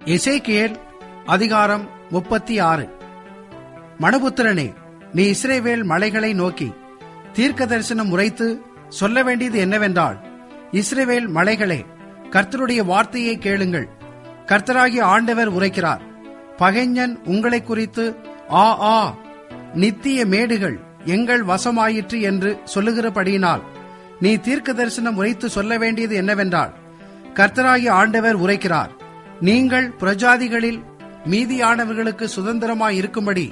எசேக்கியேல் அதிகாரம் முப்பத்தி ஆறு மனுபுத்திரனே நீ இஸ்ரேவேல் மலைகளை நோக்கி தீர்க்க தரிசனம் உரைத்து சொல்ல வேண்டியது என்னவென்றால் இஸ்ரேவேல் மலைகளே கர்த்தருடைய வார்த்தையை கேளுங்கள் கர்த்தராகிய ஆண்டவர் உரைக்கிறார் பகைஞன் உங்களை குறித்து ஆ ஆ நித்திய மேடுகள் எங்கள் வசமாயிற்று என்று சொல்லுகிறபடியினால் நீ தீர்க்க தரிசனம் உரைத்து சொல்ல வேண்டியது என்னவென்றால் கர்த்தராகிய ஆண்டவர் உரைக்கிறார் நீங்கள் பிரஜாதிகளில் மீதியானவர்களுக்கு சுதந்திரமாய் இருக்கும்படி